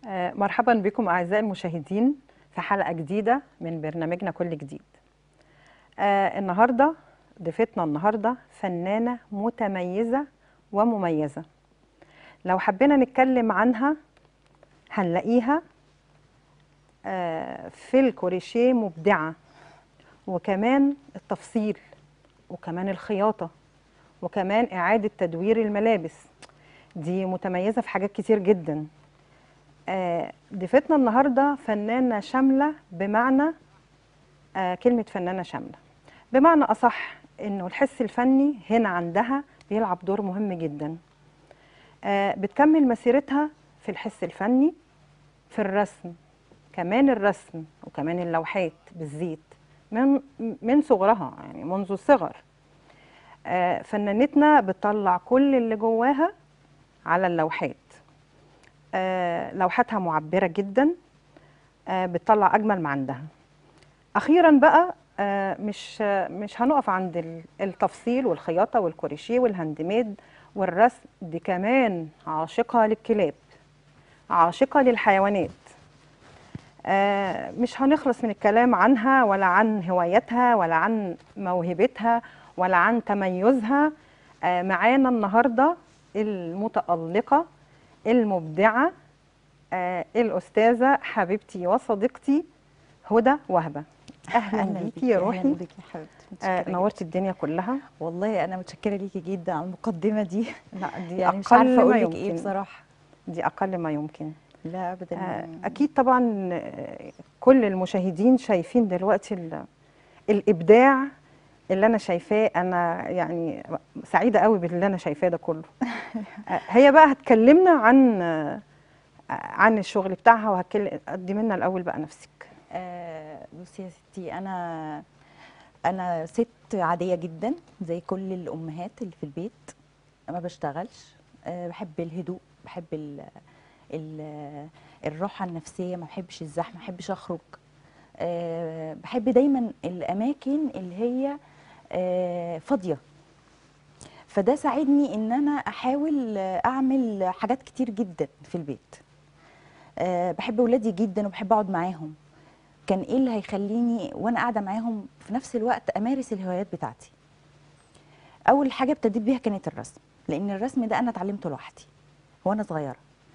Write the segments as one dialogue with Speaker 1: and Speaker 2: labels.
Speaker 1: آه، مرحبا بكم أعزائي المشاهدين في حلقة جديدة من برنامجنا كل جديد آه، النهاردة ضيفتنا النهاردة فنانة متميزة ومميزة لو حبينا نتكلم عنها هنلاقيها آه، في الكوريشيه مبدعة وكمان التفصيل وكمان الخياطة وكمان إعادة تدوير الملابس دي متميزة في حاجات كتير جدا آه، ضيفتنا النهارده فنانه شامله بمعنى آه، كلمه فنانه شامله بمعنى اصح انه الحس الفني هنا عندها بيلعب دور مهم جدا آه، بتكمل مسيرتها في الحس الفني في الرسم كمان الرسم وكمان اللوحات بالزيت من من صغرها يعني منذ الصغر آه، فنانتنا بتطلع كل اللي جواها على اللوحات آه، لوحاتها معبرة جدا آه، بتطلع أجمل ما عندها أخيرا بقى آه، مش آه، مش هنقف عند ال- التفصيل والخياطة والكوريشيه والهاند ميد والرسم دي كمان عاشقة للكلاب عاشقة للحيوانات آه، مش هنخلص من الكلام عنها ولا عن هوايتها ولا عن موهبتها ولا عن تميزها آه، معانا النهارده المتألقة المبدعة آه، الأستاذة حبيبتي وصديقتي هدى وهبة أهلا بيكي يا روحي
Speaker 2: اهلا بيكي يا حبيبتي
Speaker 1: آه،
Speaker 2: متشكرة
Speaker 1: نورتي الدنيا كلها
Speaker 2: جداً. والله انا متشكره ليكي جدا على المقدمه دي
Speaker 1: لا دي
Speaker 2: يعني مش
Speaker 1: أقل
Speaker 2: عارفه
Speaker 1: ما
Speaker 2: اقول لك
Speaker 1: يمكن
Speaker 2: ايه بصراحه
Speaker 1: دي أقل ما يمكن
Speaker 2: لا ابدا
Speaker 1: آه، أكيد طبعا آه، كل المشاهدين شايفين دلوقتي ال- الإبداع اللي أنا شايفاه أنا يعني سعيدة قوي باللي أنا شايفاه ده كله آه، هي بقى هتكلمنا عن آه، عن الشغل بتاعها وهتقدمي لنا الأول بقى نفسك
Speaker 2: آه بصي يا ستي انا انا ست عاديه جدا زي كل الامهات اللي في البيت ما بشتغلش آه بحب الهدوء بحب ال ال الراحه النفسيه ما بحبش الزحمه ما بحبش اخرج آه بحب دايما الاماكن اللي هي آه فاضيه فده ساعدني ان انا احاول آه، اعمل حاجات كتير جدا في البيت آه، بحب ولادي جدا وبحب اقعد معاهم كان ايه اللي هيخليني وانا قاعده معاهم في نفس الوقت امارس الهوايات بتاعتي اول حاجه ابتديت بيها كانت الرسم لان الرسم ده انا اتعلمته لوحدي وانا صغيره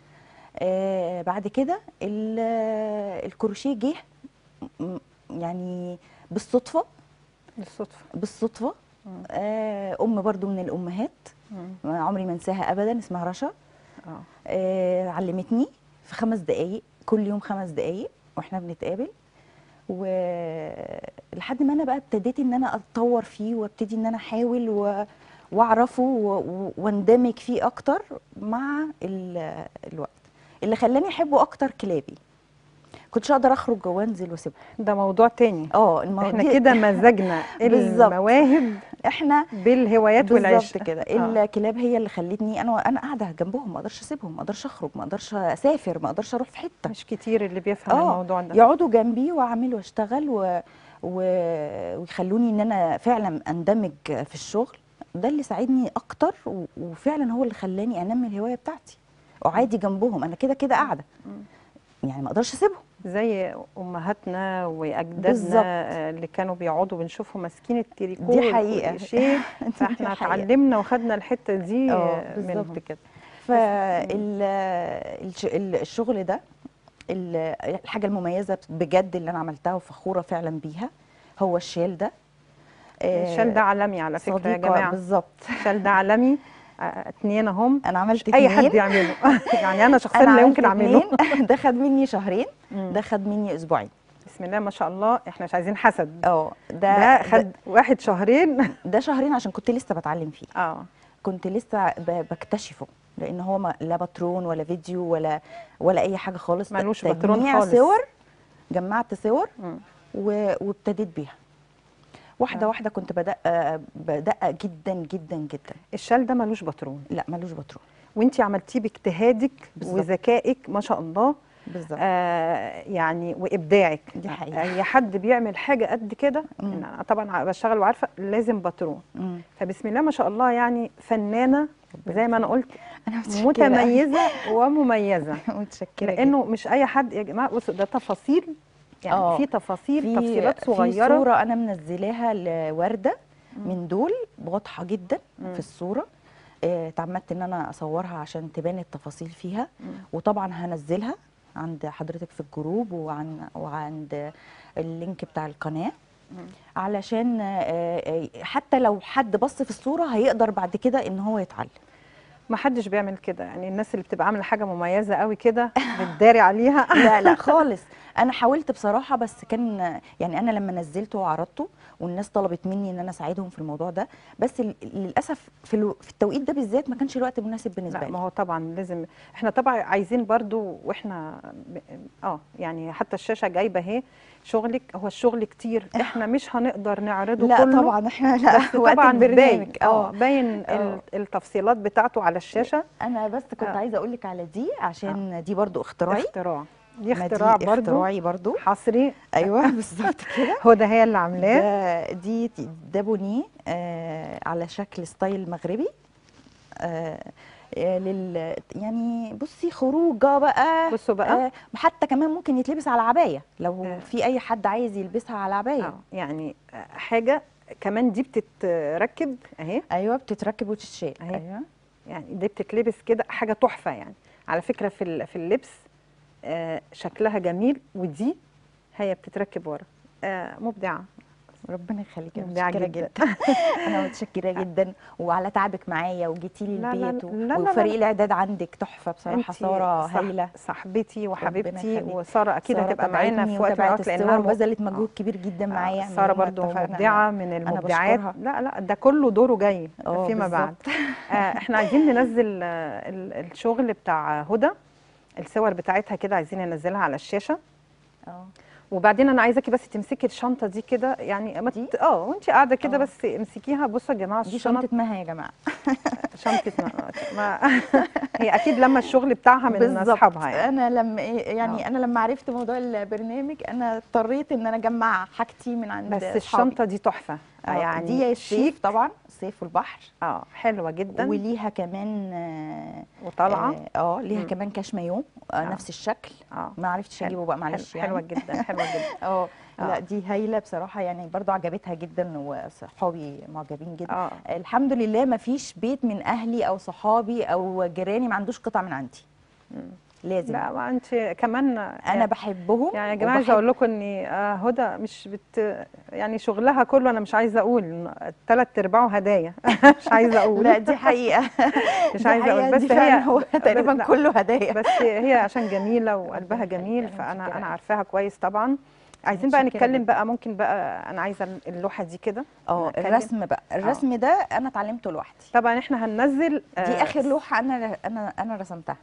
Speaker 2: آه بعد كده ال- آه، الكروشيه جه م- يعني بالصدفه
Speaker 1: بالصدفة
Speaker 2: بالصدفه
Speaker 1: مم.
Speaker 2: آه ام برضو من الامهات
Speaker 1: مم.
Speaker 2: عمري ما انساها ابدا اسمها رشا
Speaker 1: اه
Speaker 2: آه علمتني في خمس دقايق كل يوم خمس دقايق واحنا بنتقابل ولحد ما انا بقى ابتديت ان انا اتطور فيه وابتدي ان انا احاول و... واعرفه و... و- واندمج فيه اكتر مع ال... الوقت اللي خلاني احبه اكتر كلابي كنتش اقدر اخرج وانزل واسيبهم
Speaker 1: ده موضوع تاني
Speaker 2: اه المواضيع
Speaker 1: احنا كده مزجنا
Speaker 2: بالظبط.
Speaker 1: المواهب
Speaker 2: احنا
Speaker 1: بالهوايات
Speaker 2: بالظبط
Speaker 1: والعشق
Speaker 2: كده
Speaker 1: آه.
Speaker 2: الكلاب هي اللي خلتني انا انا قاعده جنبهم ما اقدرش اسيبهم ما اقدرش اخرج ما اقدرش اسافر ما اقدرش اروح في حته
Speaker 1: مش كتير اللي بيفهم
Speaker 2: اه
Speaker 1: الموضوع ده
Speaker 2: يقعدوا جنبي واعمل واشتغل و... و... ويخلوني ان انا فعلا اندمج في الشغل ده اللي ساعدني اكتر و... وفعلا هو اللي خلاني انمي الهوايه بتاعتي وعادي جنبهم انا كده كده قاعده يعني ما اقدرش اسيبهم
Speaker 1: زي امهاتنا واجدادنا
Speaker 2: بالظبط.
Speaker 1: آه، اللي كانوا بيقعدوا بنشوفهم ماسكين التريكو
Speaker 2: دي حقيقة.
Speaker 1: والكروشيه
Speaker 2: دي
Speaker 1: فاحنا
Speaker 2: حقيقة.
Speaker 1: اتعلمنا وخدنا الحته دي
Speaker 2: اه
Speaker 1: آه،
Speaker 2: بالظبط.
Speaker 1: منهم كده
Speaker 2: فالشغل ده ال- الحاجه المميزه بجد اللي انا عملتها وفخوره فعلا بيها هو الشال ده
Speaker 1: الشال ده عالمي على فكره يا
Speaker 2: صديقة
Speaker 1: جماعه
Speaker 2: بالظبط
Speaker 1: الشال ده عالمي آه، اتنين اهم
Speaker 2: انا عملت
Speaker 1: اي
Speaker 2: اتنين.
Speaker 1: حد يعمله يعني انا شخصيا
Speaker 2: انا
Speaker 1: لا
Speaker 2: عملت
Speaker 1: يمكن اعمله
Speaker 2: اتنين. ده خد مني شهرين
Speaker 1: مم.
Speaker 2: ده خد مني اسبوعين
Speaker 1: بسم الله ما شاء الله احنا مش عايزين حسد
Speaker 2: اه
Speaker 1: ده
Speaker 2: ده
Speaker 1: خد واحد شهرين
Speaker 2: ده, ده شهرين عشان كنت لسه بتعلم فيه
Speaker 1: اه
Speaker 2: كنت لسه ب- بكتشفه لان هو ما لا باترون ولا فيديو ولا ولا اي حاجه خالص ده
Speaker 1: ملوش باترون
Speaker 2: تجميع
Speaker 1: خالص.
Speaker 2: صور جمعت صور
Speaker 1: مم.
Speaker 2: و- وابتديت بيها واحده
Speaker 1: آه.
Speaker 2: واحده كنت بدقق بدقق جدا جدا جدا
Speaker 1: الشال ده ملوش باترون
Speaker 2: لا ملوش باترون
Speaker 1: وانتي عملتيه باجتهادك
Speaker 2: بالظبط.
Speaker 1: وذكائك ما شاء الله
Speaker 2: بالظبط
Speaker 1: آه يعني وابداعك
Speaker 2: دي حقيقة.
Speaker 1: اي حد بيعمل حاجه قد كده
Speaker 2: مم.
Speaker 1: إن انا طبعا بشتغل وعارفه لازم باترون
Speaker 2: مم.
Speaker 1: فبسم الله ما شاء الله يعني فنانه زي ما انا قلت
Speaker 2: انا متشكره
Speaker 1: متميزه ومميزه
Speaker 2: متشكره جداً.
Speaker 1: لانه مش اي حد يا جماعه بصوا ده تفاصيل يعني
Speaker 2: آه.
Speaker 1: في تفاصيل
Speaker 2: في
Speaker 1: تفصيلات
Speaker 2: في
Speaker 1: صغيره
Speaker 2: صوره انا منزلاها لورده من دول واضحه جدا
Speaker 1: مم.
Speaker 2: في الصوره آه، اتعمدت ان انا اصورها عشان تبان التفاصيل فيها
Speaker 1: مم.
Speaker 2: وطبعا هنزلها عند حضرتك في الجروب وعن وعند اللينك بتاع القناه
Speaker 1: مم.
Speaker 2: علشان آه، آه، حتى لو حد بص في الصوره هيقدر بعد كده ان هو يتعلم
Speaker 1: ما حدش بيعمل كده يعني الناس اللي بتبقى عامله حاجه مميزه قوي كده بتداري عليها
Speaker 2: لا لا خالص انا حاولت بصراحه بس كان يعني انا لما نزلته وعرضته والناس طلبت مني ان انا اساعدهم في الموضوع ده بس ل- للاسف في, الو... في التوقيت ده بالذات ما كانش الوقت مناسب بالنسبه
Speaker 1: لا ما
Speaker 2: لي
Speaker 1: هو طبعا لازم احنا طبعا عايزين برضو واحنا ب- اه يعني حتى الشاشه جايبه اهي شغلك هو الشغل كتير احنا مش هنقدر نعرضه
Speaker 2: لا
Speaker 1: كله
Speaker 2: طبعا احنا لا
Speaker 1: بس
Speaker 2: وقت
Speaker 1: طبعا باين
Speaker 2: البرنامج
Speaker 1: اه
Speaker 2: اه
Speaker 1: باين ال-
Speaker 2: آه.
Speaker 1: التفصيلات بتاعته على الشاشه
Speaker 2: انا بس كنت
Speaker 1: آه.
Speaker 2: عايزه اقول لك على دي عشان دي برضو اختراعي
Speaker 1: اختراع دي
Speaker 2: ما
Speaker 1: اختراع برضو
Speaker 2: اختراعي برضو
Speaker 1: حصري
Speaker 2: ايوه بالظبط كده
Speaker 1: هو ده هي اللي عاملاه
Speaker 2: ده دي ده بونيه آه على شكل ستايل مغربي آه آه، لل يعني بصي خروجه بقى
Speaker 1: بصوا بقى
Speaker 2: آه حتى كمان ممكن يتلبس على عبايه لو
Speaker 1: آه.
Speaker 2: في اي حد عايز يلبسها على عبايه
Speaker 1: اه يعني آه، حاجه كمان دي بتتركب اهي
Speaker 2: ايوه بتتركب وتتشال
Speaker 1: أهي.
Speaker 2: ايوه
Speaker 1: يعني دي بتتلبس كده حاجه تحفه يعني على فكره في ال- في اللبس آه شكلها جميل ودي هي بتتركب ورا آه مبدعه
Speaker 2: ربنا يخليك انا
Speaker 1: مبدعة
Speaker 2: متشكره
Speaker 1: جدا.
Speaker 2: جدا انا متشكره جدا وعلى تعبك معايا وجيتي لي
Speaker 1: لا لا
Speaker 2: البيت
Speaker 1: لا
Speaker 2: و-
Speaker 1: لا لا لا.
Speaker 2: وفريق الاعداد عندك تحفه بصراحه
Speaker 1: انتي
Speaker 2: ساره
Speaker 1: صح-
Speaker 2: هايله
Speaker 1: صاحبتي وحبيبتي
Speaker 2: يخليك.
Speaker 1: وساره اكيد
Speaker 2: سارة
Speaker 1: هتبقى معانا
Speaker 2: تابعتني
Speaker 1: في وقت من
Speaker 2: وتابعت
Speaker 1: الاوقات
Speaker 2: الصور
Speaker 1: لانها م-
Speaker 2: وبذلت مجهود
Speaker 1: آه.
Speaker 2: كبير جدا
Speaker 1: آه،
Speaker 2: معايا من
Speaker 1: ساره
Speaker 2: يوم ما
Speaker 1: برضو
Speaker 2: اتفقنا.
Speaker 1: مبدعه من
Speaker 2: أنا
Speaker 1: المبدعات
Speaker 2: بشكرها.
Speaker 1: لا لا ده كله دوره جاي
Speaker 2: اه
Speaker 1: فيما بعد
Speaker 2: بالظبط.
Speaker 1: آه احنا عايزين ننزل آه ال- الشغل بتاع هدى الصور بتاعتها كده عايزين ننزلها على الشاشه
Speaker 2: اه
Speaker 1: وبعدين انا عايزاكي بس تمسكي الشنطه دي كده يعني ما
Speaker 2: دي؟
Speaker 1: ت- اه وانت قاعده كده
Speaker 2: اه.
Speaker 1: بس امسكيها بصوا يا جماعه
Speaker 2: دي
Speaker 1: الشنط
Speaker 2: شنطه مها يا جماعه
Speaker 1: شنطه ما, ما هي اكيد لما الشغل بتاعها من
Speaker 2: بالظبط.
Speaker 1: اصحابها يعني
Speaker 2: انا لما إيه- يعني
Speaker 1: اه.
Speaker 2: انا لما عرفت موضوع البرنامج انا اضطريت ان انا اجمع حاجتي من عند
Speaker 1: بس
Speaker 2: أصحابي.
Speaker 1: الشنطه دي تحفه
Speaker 2: آه،
Speaker 1: يعني
Speaker 2: دي الصيف طبعا الصيف والبحر
Speaker 1: اه حلوه جدا
Speaker 2: وليها كمان اه
Speaker 1: وطالعه
Speaker 2: آه، اه ليها
Speaker 1: مم.
Speaker 2: كمان كاش مايو آه
Speaker 1: آه.
Speaker 2: نفس الشكل
Speaker 1: اه
Speaker 2: ما عرفتش
Speaker 1: حلو-
Speaker 2: اجيبه بقى معلش
Speaker 1: حلو-
Speaker 2: يعني
Speaker 1: حلوه جدا حلوه جدا
Speaker 2: اه
Speaker 1: آه.
Speaker 2: لا دي هايله بصراحه يعني برضو عجبتها جدا وصحابي معجبين جدا
Speaker 1: اه
Speaker 2: الحمد لله ما فيش بيت من اهلي او صحابي او جيراني ما عندوش قطع من عندي
Speaker 1: مم.
Speaker 2: لازم
Speaker 1: لا ما انت كمان
Speaker 2: انا بحبهم
Speaker 1: يعني يا جماعه عايزه اقول لكم ان آه هدى مش بت يعني شغلها كله انا مش عايزه اقول ثلاث ارباعه هدايا مش عايزه اقول
Speaker 2: لا دي حقيقه
Speaker 1: مش
Speaker 2: دي
Speaker 1: عايزه
Speaker 2: حقيقة،
Speaker 1: اقول بس
Speaker 2: دي فعلاً
Speaker 1: هي
Speaker 2: هو تقريبا
Speaker 1: لا،
Speaker 2: كله هدايا
Speaker 1: بس هي عشان جميله وقلبها
Speaker 2: ربنا
Speaker 1: جميل
Speaker 2: يخليك، أنا
Speaker 1: فانا
Speaker 2: متشكرة
Speaker 1: انا
Speaker 2: أوي.
Speaker 1: عارفاها كويس طبعا عايزين بقى
Speaker 2: متشكرة
Speaker 1: نتكلم
Speaker 2: جداً.
Speaker 1: بقى ممكن بقى انا عايزه اللوحه دي كده
Speaker 2: اه
Speaker 1: نتكلم.
Speaker 2: الرسم بقى الرسم ده انا اتعلمته لوحدي
Speaker 1: طبعا احنا هننزل
Speaker 2: دي
Speaker 1: آه،
Speaker 2: اخر لوحه انا انا انا رسمتها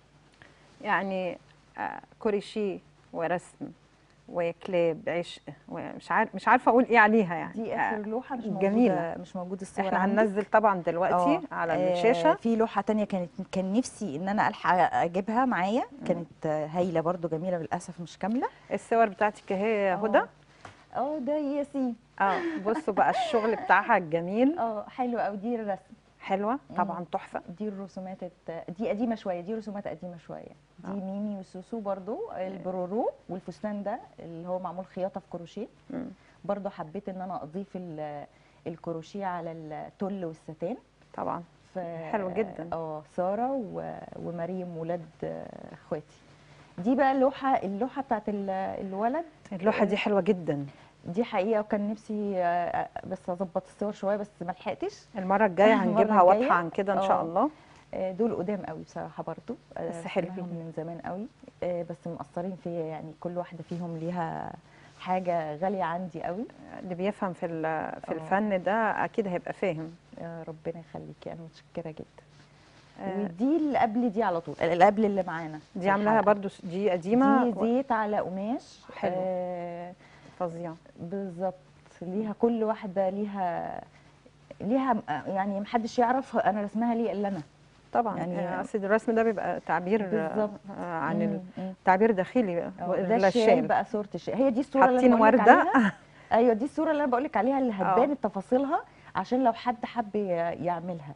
Speaker 1: يعني آه، كوريشيه ورسم وكلاب عشق ومش عارف مش عارفه اقول ايه عليها يعني
Speaker 2: دي
Speaker 1: آه،
Speaker 2: اخر لوحه مش
Speaker 1: جميلة.
Speaker 2: موجوده مش موجود الصور
Speaker 1: احنا
Speaker 2: عندي.
Speaker 1: هننزل طبعا دلوقتي
Speaker 2: آه،
Speaker 1: على
Speaker 2: آه،
Speaker 1: الشاشه
Speaker 2: في لوحه تانية كانت كان نفسي ان انا الحق اجيبها معايا كانت آه، هايله برضو جميله للاسف مش كامله
Speaker 1: الصور بتاعتك اهي يا هدى
Speaker 2: آه. اه ده ياسين
Speaker 1: اه بصوا بقى الشغل بتاعها الجميل
Speaker 2: اه حلو قوي دي الرسم
Speaker 1: حلوه طبعا تحفه
Speaker 2: دي الرسومات الت- دي قديمه شويه دي رسومات قديمه شويه دي
Speaker 1: آه.
Speaker 2: ميمي وسوسو برضو البرورو والفستان ده اللي هو معمول خياطه في كروشيه
Speaker 1: مم.
Speaker 2: برضو حبيت ان انا اضيف ال- الكروشيه على التل والستان
Speaker 1: طبعا
Speaker 2: ف
Speaker 1: حلو جدا.
Speaker 2: اه ساره و- ومريم ولاد آه، اخواتي دي بقى اللوحه اللوحه بتاعت ال- الولد
Speaker 1: اللوحه دي حلوه جدا
Speaker 2: دي حقيقه وكان نفسي آه، بس اظبط الصور شويه بس ما لحقتش
Speaker 1: المره الجايه
Speaker 2: المرة
Speaker 1: هنجيبها واضحه
Speaker 2: الجاية.
Speaker 1: عن كده ان شاء
Speaker 2: آه.
Speaker 1: الله
Speaker 2: آه، دول قدام قوي بصراحه برضو آه،
Speaker 1: بس حلوين.
Speaker 2: رسمهم من زمان قوي آه، بس مقصرين فيا يعني كل واحده فيهم ليها حاجه غاليه عندي قوي
Speaker 1: اللي بيفهم في ال- في
Speaker 2: آه.
Speaker 1: الفن ده اكيد هيبقى فاهم
Speaker 2: يا ربنا يخليكي انا متشكره جدا
Speaker 1: آه،
Speaker 2: ودي اللي قبل دي على طول اللي قبل اللي معانا
Speaker 1: دي
Speaker 2: في
Speaker 1: عاملاها
Speaker 2: الحلقة.
Speaker 1: برضو س- دي قديمه
Speaker 2: دي زيت على قماش
Speaker 1: حلو.
Speaker 2: آه
Speaker 1: فظيعه
Speaker 2: بالظبط ليها كل واحده ليها ليها يعني محدش يعرف انا رسمها ليه الا انا
Speaker 1: طبعا
Speaker 2: يعني-
Speaker 1: يعني اصل الرسم ده بيبقى تعبير
Speaker 2: بالظبط.
Speaker 1: آه، عن ال-
Speaker 2: مم، مم.
Speaker 1: تعبير داخلي
Speaker 2: آه، ده الشال
Speaker 1: للشال
Speaker 2: بقى صوره الشال هي دي الصوره اللي
Speaker 1: حاطين
Speaker 2: انا بقولك
Speaker 1: ورده
Speaker 2: عليها ايوه دي الصوره اللي انا بقول لك عليها اللي هتبان
Speaker 1: آه.
Speaker 2: تفاصيلها عشان لو حد حب ي- يعملها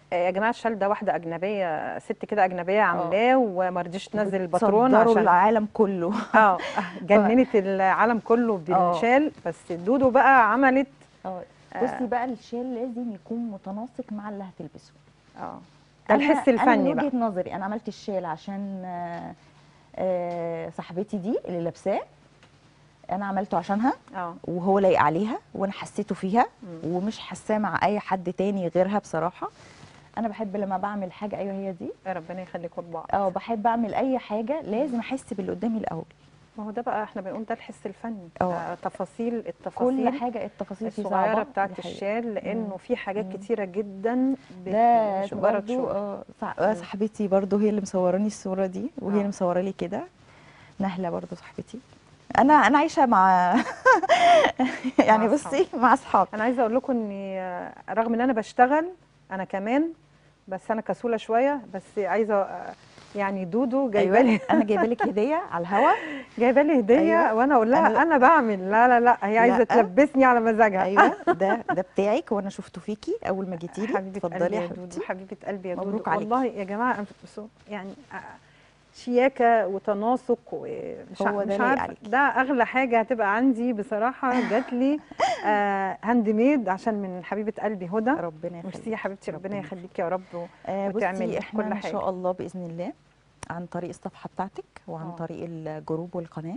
Speaker 1: يا جماعه الشال ده واحده اجنبيه ست كده اجنبيه عاملاه وما رضيش تنزل الباترون
Speaker 2: صدروا
Speaker 1: عشان
Speaker 2: العالم كله
Speaker 1: اه جننت العالم كله بالشال بس دودو بقى عملت
Speaker 2: اه بصي بقى الشال لازم يكون متناسق مع اللي هتلبسه
Speaker 1: اه ده
Speaker 2: أنا-
Speaker 1: الحس
Speaker 2: انا
Speaker 1: الفني
Speaker 2: من
Speaker 1: بقى
Speaker 2: وجهه نظري انا عملت الشال عشان آه، آه، صاحبتي دي اللي لابساه انا عملته عشانها
Speaker 1: اه
Speaker 2: وهو لايق عليها وانا حسيته فيها ومش حاساه مع اي حد تاني غيرها بصراحه انا بحب لما بعمل حاجه ايوه هي دي
Speaker 1: ربنا يخليكم لبعض
Speaker 2: اه بحب اعمل اي حاجه لازم احس باللي قدامي الاول
Speaker 1: ما هو ده بقى احنا بنقول ده الحس الفني
Speaker 2: اه.
Speaker 1: آه تفاصيل التفاصيل
Speaker 2: كل حاجه التفاصيل فيه
Speaker 1: الصغيره
Speaker 2: صعبه
Speaker 1: بتاعت
Speaker 2: دي حقيقة.
Speaker 1: الشال لانه في حاجات
Speaker 2: مم.
Speaker 1: كتيره جدا بت-
Speaker 2: ده
Speaker 1: مش مجرد
Speaker 2: برضو
Speaker 1: شغل
Speaker 2: اه صح- آه، صاحبتي برضو هي اللي مصوراني الصوره دي وهي
Speaker 1: اه.
Speaker 2: اللي مصوره لي كده نهله برضو صاحبتي انا انا عايشه مع يعني
Speaker 1: مع أصحابي.
Speaker 2: بصي مع اصحابي
Speaker 1: انا عايزه اقول لكم اني آه، رغم ان انا بشتغل انا كمان بس انا كسوله شويه بس عايزه آه، يعني دودو جايبه لي
Speaker 2: ايوه انا جايبه لك هديه على الهوا
Speaker 1: جايبه لي هديه
Speaker 2: أيوة.
Speaker 1: وانا اقول لها
Speaker 2: أنا-
Speaker 1: انا بعمل لا لا لا هي عايزه
Speaker 2: لا.
Speaker 1: تلبسني على مزاجها
Speaker 2: ايوه ده ده بتاعك وانا شفته فيكي اول ما جيتي لي
Speaker 1: حبيبه قلبي
Speaker 2: اتفضلي
Speaker 1: يا
Speaker 2: يا
Speaker 1: دودو
Speaker 2: حبيبتي
Speaker 1: حبيبه قلبي يا دودو
Speaker 2: مبروك عليكي.
Speaker 1: والله يا جماعه أنا- بصوا، يعني آه، شياكه وتناسق ومش
Speaker 2: هو
Speaker 1: ع-
Speaker 2: ده
Speaker 1: مش
Speaker 2: لايق
Speaker 1: عارفه
Speaker 2: عليكي.
Speaker 1: ده اغلى حاجه هتبقى عندي بصراحه جات لي آه هاند ميد عشان من حبيبه قلبي هدى
Speaker 2: ربنا يخليك
Speaker 1: ميرسي يا حبيبتي ربنا
Speaker 2: ربنا
Speaker 1: يخليكي يا رب
Speaker 2: آه
Speaker 1: وتعملي
Speaker 2: بصي احنا
Speaker 1: كل
Speaker 2: ان
Speaker 1: حاجة.
Speaker 2: شاء الله باذن الله عن طريق الصفحه بتاعتك وعن
Speaker 1: آه.
Speaker 2: طريق الجروب والقناه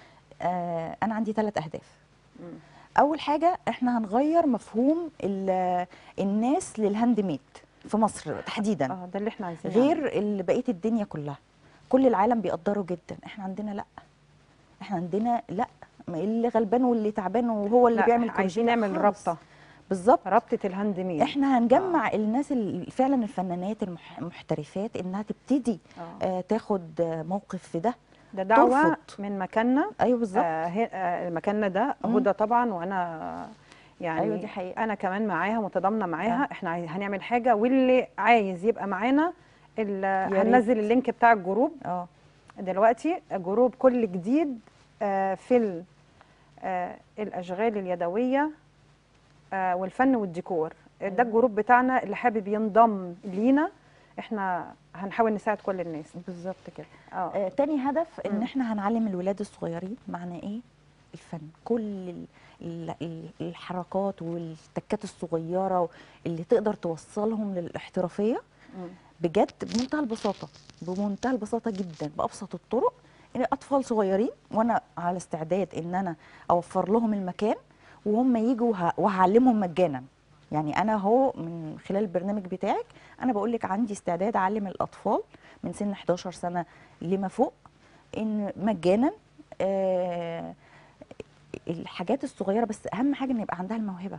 Speaker 2: آه انا عندي ثلاث اهداف
Speaker 1: مم.
Speaker 2: اول حاجه احنا هنغير مفهوم ال- الناس للهاند ميد في مصر تحديدا
Speaker 1: اه ده اللي احنا عايزينه
Speaker 2: غير اللي بقيه الدنيا كلها كل العالم بيقدروا جدا احنا عندنا لا احنا عندنا لا ما اللي غلبان واللي تعبان وهو اللي
Speaker 1: لا،
Speaker 2: بيعمل
Speaker 1: عايزين
Speaker 2: كولاجين
Speaker 1: نعمل
Speaker 2: خالص.
Speaker 1: رابطه
Speaker 2: بالظبط
Speaker 1: رابطه الهاند ميد
Speaker 2: احنا هنجمع آه. الناس ال- فعلا الفنانات المح- المحترفات انها تبتدي
Speaker 1: آه.
Speaker 2: آه تاخد آه، موقف في ده
Speaker 1: ده دعوه
Speaker 2: ترفض.
Speaker 1: من مكاننا
Speaker 2: ايوه بالظبط
Speaker 1: آه هي- آه مكاننا ده
Speaker 2: مم.
Speaker 1: هدى طبعا وانا يعني
Speaker 2: أيوة دي حقيقة.
Speaker 1: انا كمان معاها متضامنه معاها
Speaker 2: آه.
Speaker 1: احنا عاي- هنعمل حاجه واللي عايز يبقى معانا ال-
Speaker 2: يا ريت.
Speaker 1: هننزل اللينك بتاع الجروب
Speaker 2: اه
Speaker 1: دلوقتي جروب كل جديد آه، في ال- آه، الاشغال اليدويه آه، والفن والديكور ده
Speaker 2: أيوة.
Speaker 1: الجروب بتاعنا اللي حابب ينضم لينا احنا هنحاول نساعد كل الناس
Speaker 2: بالظبط كده
Speaker 1: اه
Speaker 2: آه تاني هدف ان
Speaker 1: مم.
Speaker 2: احنا هنعلم الولاد الصغيرين معنى ايه الفن كل ال- ال- ال- الحركات والتكات الصغيره اللي تقدر توصلهم للاحترافيه
Speaker 1: مم.
Speaker 2: بجد بمنتهى البساطه بمنتهى البساطه جدا بابسط الطرق ان اطفال صغيرين وانا على استعداد ان انا اوفر لهم المكان وهم يجوا وه- وهعلمهم مجانا يعني انا هو من خلال البرنامج بتاعك انا بقول لك عندي استعداد اعلم الاطفال من سن 11 سنه لما فوق ان مجانا آه الحاجات الصغيره بس اهم حاجه ان يبقى عندها الموهبه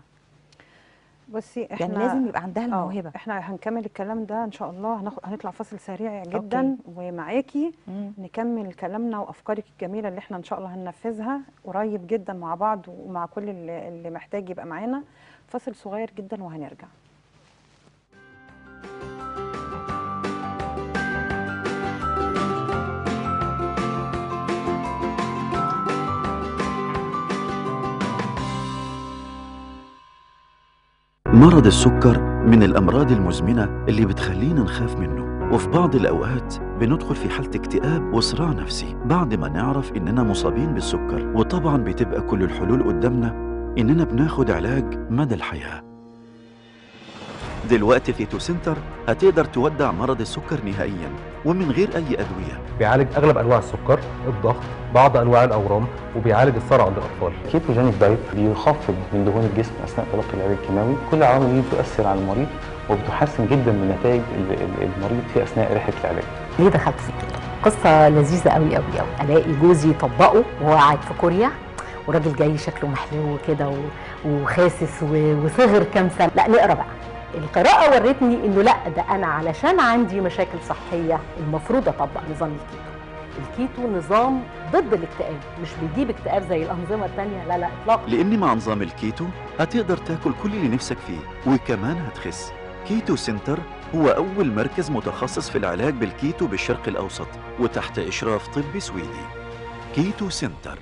Speaker 1: بصي احنا
Speaker 2: يعني لازم يبقى عندها
Speaker 1: آه،
Speaker 2: الموهبه
Speaker 1: احنا هنكمل الكلام ده ان شاء الله هناخد هنطلع فاصل سريع جدا ومعاكي
Speaker 2: مم.
Speaker 1: نكمل كلامنا وافكارك الجميله اللي احنا ان شاء الله هننفذها قريب جدا مع بعض ومع كل اللي اللي محتاج يبقى معانا فاصل صغير جدا وهنرجع
Speaker 3: مرض السكر من الأمراض المزمنة اللي بتخلينا نخاف منه وفي بعض الأوقات بندخل في حالة اكتئاب وصراع نفسي بعد ما نعرف إننا مصابين بالسكر وطبعا بتبقى كل الحلول قدامنا إننا بناخد علاج مدى الحياة دلوقتي في تو سنتر هتقدر تودع مرض السكر نهائيا ومن غير أي أدوية
Speaker 4: بيعالج اغلب انواع السكر الضغط بعض انواع الاورام وبيعالج الصرع عند الاطفال
Speaker 5: كيتوجينيك دايت بيخفض من دهون الجسم اثناء تلقي العلاج الكيماوي كل العوامل دي بتؤثر على المريض وبتحسن جدا من نتائج ال- ال- المريض في اثناء رحله العلاج
Speaker 6: ليه دخلت في الكيتو قصة لذيذة قوي قوي قوي ألاقي جوزي يطبقه وهو قاعد في كوريا وراجل جاي شكله محلو كده و- وخاسس و- وصغر كام سنة لا نقرا بقى القراءة ورتني انه لا ده انا علشان عندي مشاكل صحية المفروض اطبق نظام الكيتو الكيتو نظام ضد الاكتئاب مش بيجيب اكتئاب زي الانظمة التانية لا لا اطلاقا
Speaker 3: لأن مع نظام الكيتو هتقدر تاكل كل اللي نفسك فيه وكمان هتخس كيتو سنتر هو أول مركز متخصص في العلاج بالكيتو بالشرق الأوسط وتحت إشراف طبي سويدي كيتو سنتر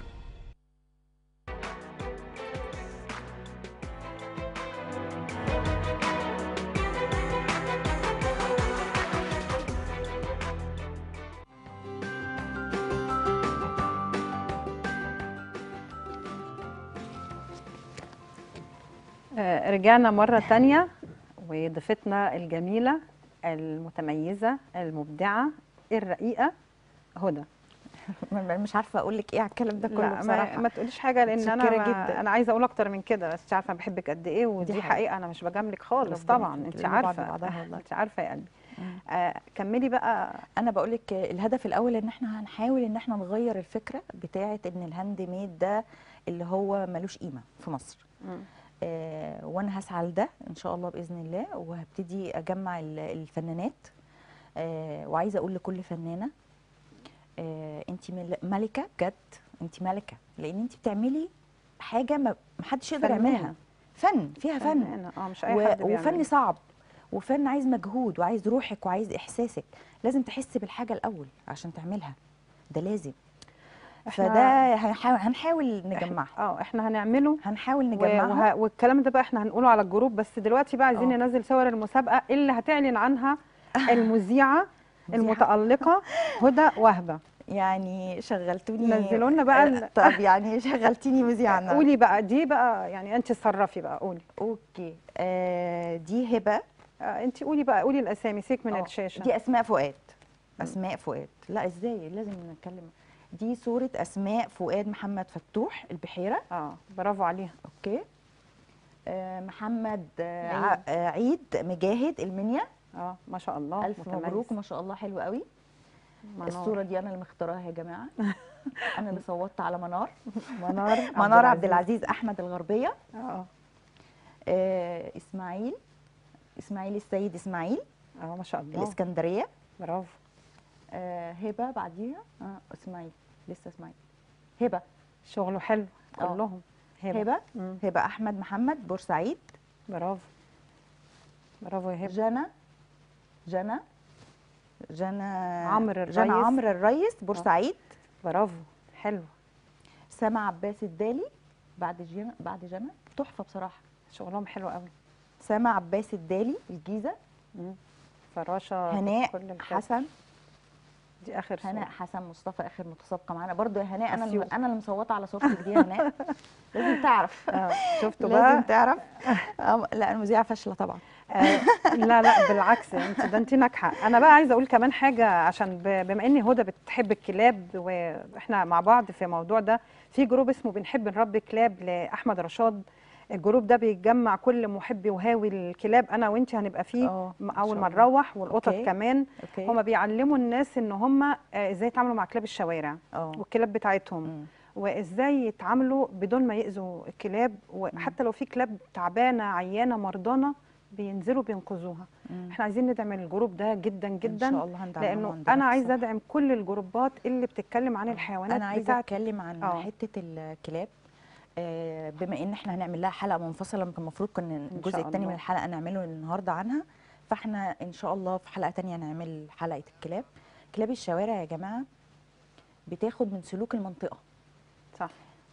Speaker 1: آه، رجعنا مرة تانية وضيفتنا الجميلة المتميزة المبدعة الرقيقة هدى
Speaker 2: م- مش عارفه اقول لك ايه على الكلام ده كله
Speaker 1: لا ما,
Speaker 2: بصراحه
Speaker 1: ما تقوليش حاجة لأن أنا
Speaker 2: متشكرة
Speaker 1: ما
Speaker 2: جدا.
Speaker 1: أنا عايزة أقول أكتر من كده بس أنت عارفة أنا بحبك قد إيه ودي
Speaker 2: حقيقة.
Speaker 1: حقيقة أنا مش بجاملك خالص
Speaker 2: ربنا
Speaker 1: طبعا
Speaker 2: يخليك.
Speaker 1: أنت
Speaker 2: لأن بعض
Speaker 1: عارفة
Speaker 2: بعضها والله.
Speaker 1: أنت عارفة يا قلبي
Speaker 2: مم.
Speaker 1: آه كملي بقى
Speaker 2: انا بقول لك الهدف الاول ان احنا هنحاول ان احنا نغير الفكره بتاعه ان الهاند ميد ده اللي هو ملوش قيمه في مصر
Speaker 1: مم.
Speaker 2: آه وانا هسعى لده ان شاء الله باذن الله وهبتدي اجمع ال- الفنانات آه وعايزه اقول لكل فنانه آه انت ملكه بجد انت ملكه لان انت بتعملي حاجه ما محدش يقدر
Speaker 1: فنانة.
Speaker 2: يعملها فن فيها فن
Speaker 1: فنانة. اه مش أي
Speaker 2: و-
Speaker 1: حد بيعمل
Speaker 2: وفن صعب وفن عايز مجهود وعايز روحك وعايز احساسك لازم تحسي بالحاجه الاول عشان تعملها ده لازم
Speaker 1: إحنا-
Speaker 2: فده هنحاول, هنحاول نجمعها
Speaker 1: اه احنا هنعمله
Speaker 2: هنحاول
Speaker 1: و-
Speaker 2: نجمعها
Speaker 1: وه... والكلام ده بقى احنا هنقوله على الجروب بس دلوقتي بقى عايزين
Speaker 2: آه.
Speaker 1: ننزل صور المسابقه اللي هتعلن عنها المذيعه المتالقه هدى وهبه
Speaker 2: يعني شغلتوني
Speaker 1: نزلوا لنا بقى ال-
Speaker 2: طب يعني شغلتيني مذيعه النهاردة.
Speaker 1: قولي بقى دي بقى يعني انت تصرفي بقى قولي
Speaker 2: اوكي آه دي هبه
Speaker 1: آه انت قولي بقى قولي الاسامي سيك من
Speaker 2: آه،
Speaker 1: الشاشه
Speaker 2: دي اسماء فؤاد اسماء فؤاد لا ازاي لازم نتكلم دي صوره اسماء فؤاد محمد فتوح البحيره
Speaker 1: اه برافو عليها
Speaker 2: اوكي آه محمد آه
Speaker 1: عيد.
Speaker 2: ع- آه عيد مجاهد المنيا
Speaker 1: اه ما شاء الله
Speaker 2: الف
Speaker 1: متميز.
Speaker 2: مبروك ما شاء الله حلو قوي
Speaker 1: منار.
Speaker 2: الصوره دي انا اللي مختارها يا جماعه انا اللي صوتت على منار
Speaker 1: منار
Speaker 2: منار عبد العزيز احمد الغربيه
Speaker 1: اه
Speaker 2: آه اسماعيل اسماعيل السيد اسماعيل
Speaker 1: اه ما شاء الله
Speaker 2: الاسكندريه
Speaker 1: برافو
Speaker 2: آه هبه بعديها اه اسماعيل لسه اسماعيل هبه
Speaker 1: شغله حلو
Speaker 2: آه.
Speaker 1: كلهم
Speaker 2: هبه
Speaker 1: مم.
Speaker 2: هبه احمد محمد بورسعيد
Speaker 1: برافو برافو يا هبه
Speaker 2: جنى جنى جنى
Speaker 1: عمرو
Speaker 2: جنى
Speaker 1: الريس.
Speaker 2: عمرو الريس بورسعيد
Speaker 1: برافو حلو
Speaker 2: سما عباس الدالي بعد جنى بعد جنى تحفه بصراحه
Speaker 1: شغلهم حلو قوي
Speaker 2: سما عباس الدالي الجيزه
Speaker 1: مم. فراشه
Speaker 2: هناء
Speaker 1: كل الكاس.
Speaker 2: حسن
Speaker 1: دي اخر
Speaker 2: هناء
Speaker 1: صورة.
Speaker 2: حسن مصطفى اخر متسابقه معانا برضو يا هناء انا الم...
Speaker 1: أسيوط.
Speaker 2: انا اللي مصوته على صورتك دي يا هناء لازم تعرف
Speaker 1: اه شفتوا
Speaker 2: لازم
Speaker 1: بقى
Speaker 2: تعرف آه، لا المذيعه فاشله طبعا
Speaker 1: آه لا لا بالعكس انت ده انت ناجحه انا بقى عايزه اقول كمان حاجه عشان ب- بما ان هدى بتحب الكلاب واحنا مع بعض في الموضوع ده في جروب اسمه بنحب نربي كلاب لاحمد رشاد الجروب ده بيجمع كل محبي وهاوي الكلاب انا وانت هنبقى فيه
Speaker 2: اه
Speaker 1: م-
Speaker 2: إن
Speaker 1: اول
Speaker 2: شاء
Speaker 1: ما
Speaker 2: الله.
Speaker 1: نروح والقطط
Speaker 2: أوكي.
Speaker 1: كمان
Speaker 2: اوكي
Speaker 1: هما بيعلموا الناس ان هما آه، ازاي يتعاملوا مع كلاب الشوارع
Speaker 2: اه
Speaker 1: والكلاب بتاعتهم
Speaker 2: مم.
Speaker 1: وازاي يتعاملوا بدون ما يأذوا الكلاب وحتى لو في كلاب تعبانه عيانه مرضانه بينزلوا بينقذوها
Speaker 2: مم.
Speaker 1: احنا عايزين ندعم الجروب ده جدا
Speaker 2: ان
Speaker 1: جدا
Speaker 2: شاء الله هندعمها
Speaker 1: لانه
Speaker 2: وهندعمها
Speaker 1: انا
Speaker 2: في
Speaker 1: عايزه
Speaker 2: الصف.
Speaker 1: ادعم كل الجروبات اللي بتتكلم عن الحيوانات
Speaker 2: انا عايزه
Speaker 1: بتاعت
Speaker 2: اتكلم عن
Speaker 1: آه.
Speaker 2: حته الكلاب آه، بما ان احنا هنعمل لها حلقه منفصله كان المفروض كان الجزء
Speaker 1: شاء
Speaker 2: الثاني من
Speaker 1: الله.
Speaker 2: الحلقه نعمله النهارده عنها فاحنا ان شاء الله في حلقه تانية نعمل حلقه الكلاب كلاب الشوارع يا جماعه بتاخد من سلوك المنطقه
Speaker 1: صح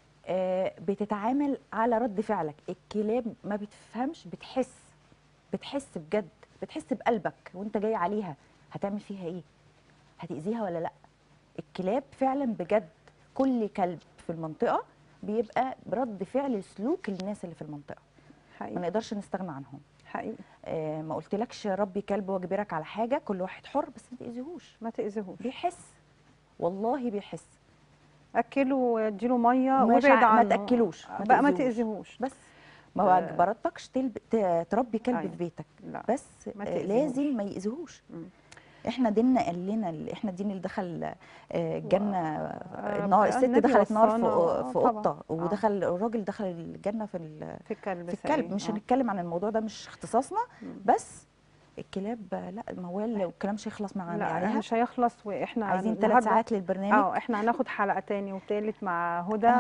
Speaker 2: آه، بتتعامل على رد فعلك الكلاب ما بتفهمش بتحس بتحس بجد بتحس بقلبك وانت جاي عليها هتعمل فيها ايه هتأذيها ولا لا الكلاب فعلا بجد كل كلب في المنطقة بيبقى برد فعل سلوك الناس اللي في المنطقة ما
Speaker 1: حقيقي
Speaker 2: نقدرش نستغنى عنهم
Speaker 1: حقيقي
Speaker 2: آه ما قلتلكش ربي كلب واجبرك على حاجة كل واحد حر بس ما تأذيهوش
Speaker 1: ما تاذيهوش
Speaker 2: بيحس والله بيحس
Speaker 1: اكله واديله ميه
Speaker 2: مش
Speaker 1: وابعد
Speaker 2: ع- ما
Speaker 1: عنه
Speaker 2: تأكلوش، ما
Speaker 1: بقى ما
Speaker 2: تأذيهوش.
Speaker 1: تاذيهوش
Speaker 2: بس ما هو
Speaker 1: آه.
Speaker 2: اجبرتكش تلب... ت- تربي كلب
Speaker 1: أيوة.
Speaker 2: في بيتك
Speaker 1: لا
Speaker 2: بس
Speaker 1: ما
Speaker 2: آه،
Speaker 1: تأذيهوش.
Speaker 2: لازم ما يأذيهوش
Speaker 1: مم.
Speaker 2: احنا ديننا قال لنا ال- احنا الدين اللي دخل آه، الجنه
Speaker 1: رب-
Speaker 2: النار الست
Speaker 1: النبي
Speaker 2: دخلت نار في
Speaker 1: وصانا، آه،
Speaker 2: في
Speaker 1: طبعا.
Speaker 2: قطه
Speaker 1: آه.
Speaker 2: ودخل الراجل دخل الجنه في ال-
Speaker 1: في الكلب
Speaker 2: في الكلب
Speaker 1: سليم.
Speaker 2: مش
Speaker 1: آه.
Speaker 2: هنتكلم عن الموضوع ده مش اختصاصنا
Speaker 1: مم.
Speaker 2: بس الكلاب آه، لا موال والكلام مش هيخلص معانا
Speaker 1: لا
Speaker 2: عليها
Speaker 1: مش هيخلص واحنا
Speaker 2: عايزين
Speaker 1: النهاردة-
Speaker 2: ثلاث ساعات للبرنامج
Speaker 1: اه احنا هناخد حلقه تاني وتالت مع هدى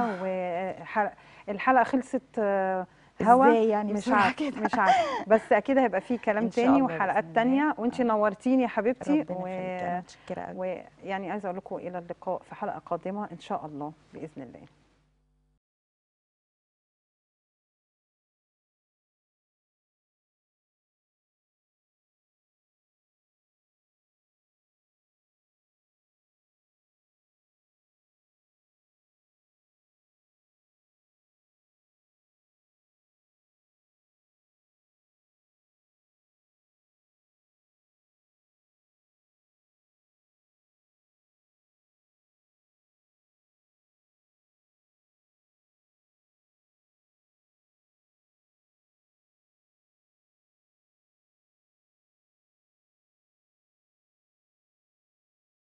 Speaker 1: والحلقه خلصت آه، هوا
Speaker 2: ازاي يعني
Speaker 1: مش
Speaker 2: بسرعة
Speaker 1: عارف
Speaker 2: كده
Speaker 1: مش عارف بس اكيد هيبقى في كلام
Speaker 2: إن شاء
Speaker 1: تاني
Speaker 2: الله
Speaker 1: وحلقات
Speaker 2: بإذن
Speaker 1: تانية
Speaker 2: الله.
Speaker 1: وانت
Speaker 2: آه.
Speaker 1: نورتيني يا حبيبتي
Speaker 2: ربنا يخليك انا متشكره قوي
Speaker 1: ويعني عايزه اقول لكم الى اللقاء في حلقه قادمه ان شاء الله باذن الله